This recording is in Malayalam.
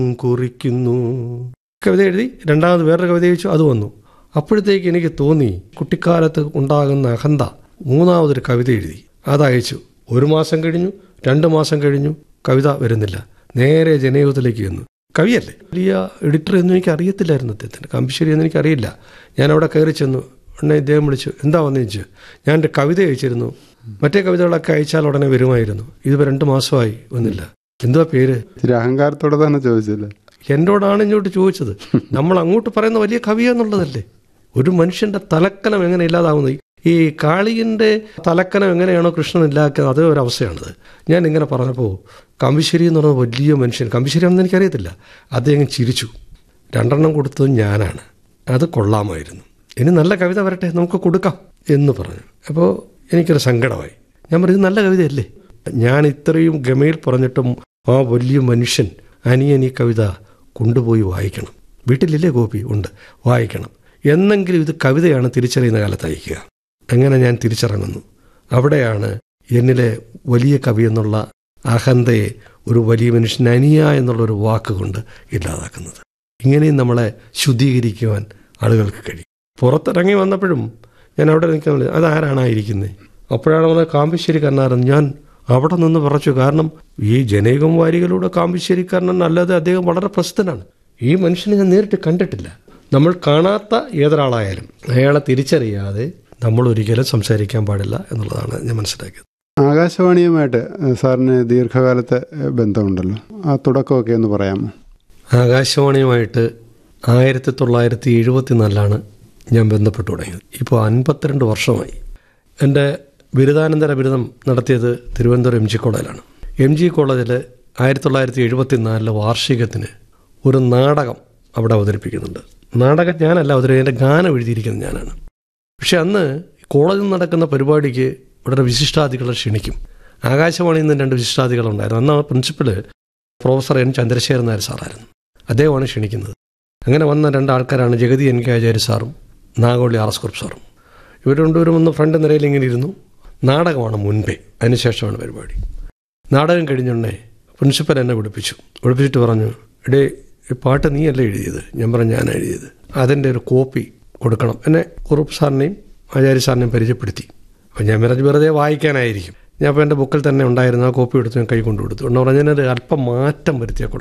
കുറിക്കുന്നു കവിത എഴുതി രണ്ടാമത് വേറൊരു കവിത ചോദിച്ചു അത് വന്നു അപ്പോഴത്തേക്ക് എനിക്ക് തോന്നി കുട്ടിക്കാലത്ത് ഉണ്ടാകുന്ന അഹന്ത മൂന്നാമതൊരു കവിത എഴുതി അതയച്ചു ഒരു മാസം കഴിഞ്ഞു രണ്ട് മാസം കഴിഞ്ഞു കവിത വരുന്നില്ല നേരെ ജനയുഗത്തിലേക്ക് വന്നു കവിയല്ലേ വലിയ എഡിറ്റർ ഒന്നും എനിക്ക് അറിയത്തില്ലായിരുന്നു അദ്ദേഹത്തിന് കമ്പിശ്ശേരി എന്ന് എനിക്കറിയില്ല ഞാൻ അവിടെ കയറി ചെന്നു ഉടനെ ഇദ്ദേഹം വിളിച്ചു എന്താ വന്നു ചോദിച്ചു ഞാൻ എൻ്റെ കവിത അയച്ചിരുന്നു മറ്റേ കവിതകളൊക്കെ അയച്ചാൽ ഉടനെ വരുമായിരുന്നു ഇതിപ്പോൾ രണ്ട് മാസമായി വന്നില്ല എന്തുവാ പേര് ഇച്ചിരി അഹങ്കാരത്തോടെ തന്നെ ചോദിച്ചില്ലേ എന്നോടാണ് ഇങ്ങോട്ട് ചോദിച്ചത് നമ്മൾ അങ്ങോട്ട് പറയുന്ന വലിയ കവി എന്നുള്ളതല്ലേ ഒരു മനുഷ്യന്റെ തലക്കനം എങ്ങനെ ഇല്ലാതാവുന്നത് ഈ കാളിയന്റെ തലക്കനം എങ്ങനെയാണോ കൃഷ്ണൻ ഇല്ലാക്കുന്നത് അതേ ഒരു അവസ്ഥയാണിത് ഞാൻ ഇങ്ങനെ പറഞ്ഞപ്പോൾ കമ്പിശ്ശേരി എന്ന് പറഞ്ഞ വലിയ മനുഷ്യൻ കമ്പിശ്ശേരി ആണെന്ന് എനിക്കറിയത്തില്ല അദ്ദേഹം ചിരിച്ചു രണ്ടെണ്ണം കൊടുത്തത് ഞാനാണ് അത് കൊള്ളാമായിരുന്നു ഇനി നല്ല കവിത വരട്ടെ നമുക്ക് കൊടുക്കാം എന്ന് പറഞ്ഞു അപ്പോൾ എനിക്കൊരു സങ്കടമായി ഞാൻ പറഞ്ഞു നല്ല കവിതയല്ലേ ഞാൻ ഇത്രയും ഗമയിൽ പറഞ്ഞിട്ടും ആ വലിയ മനുഷ്യൻ അനിയൻ ഈ കവിത കൊണ്ടുപോയി വായിക്കണം വീട്ടിലില്ലേ കോപ്പി ഉണ്ട് വായിക്കണം എന്നെങ്കിലും ഇത് കവിതയാണ് തിരിച്ചറിയുന്ന കാലത്ത് അയക്കുക അങ്ങനെ ഞാൻ തിരിച്ചിറങ്ങുന്നു അവിടെയാണ് എന്നിലെ വലിയ കവി എന്നുള്ള അഹന്തയെ ഒരു വലിയ മനുഷ്യൻ അനിയ എന്നുള്ള ഒരു വാക്കുകൊണ്ട് ഇല്ലാതാക്കുന്നത് ഇങ്ങനെയും നമ്മളെ ശുദ്ധീകരിക്കുവാൻ ആളുകൾക്ക് കഴിയും പുറത്തിറങ്ങി വന്നപ്പോഴും ഞാൻ അവിടെ നിൽക്കാൻ അതാരാണ് ഇരിക്കുന്നത് അപ്പോഴാണ് വന്നത് കാമ്പശ്ശേരി കർണാരൻ ഞാൻ അവിടെ നിന്ന് പറച്ചു കാരണം ഈ ജനേകം വാരികളുടെ കാമ്പശ്ശേരിക്കാരനൻ അല്ലാതെ അദ്ദേഹം വളരെ പ്രസിദ്ധനാണ് ഈ മനുഷ്യനെ ഞാൻ നേരിട്ട് കണ്ടിട്ടില്ല നമ്മൾ കാണാത്ത ഏതൊരാളായാലും അയാളെ തിരിച്ചറിയാതെ നമ്മൾ ഒരിക്കലും സംസാരിക്കാൻ പാടില്ല എന്നുള്ളതാണ് ഞാൻ മനസ്സിലാക്കിയത് ആകാശവാണിയുമായിട്ട് സാറിന് ദീർഘകാലത്തെ ബന്ധമുണ്ടല്ലോ ആ തുടക്കമൊക്കെ ഒന്ന് പറയാമോ ആകാശവാണിയുമായിട്ട് ആയിരത്തി തൊള്ളായിരത്തി എഴുപത്തിനാലിലാണ് ഞാൻ ബന്ധപ്പെട്ടു തുടങ്ങിയത് ഇപ്പോൾ അൻപത്തിരണ്ട് വർഷമായി എൻ്റെ ബിരുദാനന്തര ബിരുദം നടത്തിയത് തിരുവനന്തപുരം എം ജി കോളേജിലാണ് എം ജി കോളേജിൽ ആയിരത്തി തൊള്ളായിരത്തി എഴുപത്തി നാലിലെ വാർഷികത്തിന് ഒരു നാടകം അവിടെ അവതരിപ്പിക്കുന്നുണ്ട് നാടകം ഞാനല്ല അവതരിപ്പിക്കുന്നത് എൻ്റെ ഗാനം എഴുതിയിരിക്കുന്നത് ഞാനാണ് പക്ഷെ അന്ന് കോളേജിൽ നടക്കുന്ന പരിപാടിക്ക് വളരെ വിശിഷ്ടാതികളെ ക്ഷണിക്കും ആകാശവാണിയിൽ നിന്ന് രണ്ട് വിശിഷ്ടാതികളുണ്ടായിരുന്നു അന്ന് ആ principal professor N Chandrasekharan Nair സാറായിരുന്നു അദ്ദേഹമാണ് ക്ഷണിക്കുന്നത് അങ്ങനെ വന്ന രണ്ടാൾക്കാരാണ് ജഗതി എൻ കെ ആചാര്യ സാറും നാഗോളി ആർ എസ് കുറുപ്പ് സാറും ഇവർ രണ്ടുപേരും ഒന്ന് ഫ്രണ്ട് നിരയിൽ ഇങ്ങനെ ഇരുന്നു നാടകമാണ് മുൻപേ അതിനുശേഷമാണ് പരിപാടി നാടകം കഴിഞ്ഞുടനെ പ്രിൻസിപ്പൽ എന്നെ വിളിപ്പിച്ചു വിളിപ്പിച്ചിട്ട് പറഞ്ഞു എടേ ഈ പാട്ട് നീയല്ലേ എഴുതിയത് ഞാൻ പറഞ്ഞു ഞാൻ എഴുതിയത് അതിൻ്റെ ഒരു കോപ്പി കൊടുക്കണം എന്നെ കുറുപ്പ് സാറിനെയും ആചാര്യ സാറിനെയും പരിചയപ്പെടുത്തി അപ്പോൾ ഞാൻ വിറച്ച് വെറുതെ വായിക്കാനായിരിക്കും ഞാൻ അപ്പോൾ എൻ്റെ ബുക്കിൽ തന്നെ ഉണ്ടായിരുന്ന ആ കോപ്പി എടുത്ത് ഞാൻ കൈ കൊണ്ടു കൊടുത്തു എന്ന് പറഞ്ഞാൽ അല്പം മാറ്റം വരുത്തിയാൽ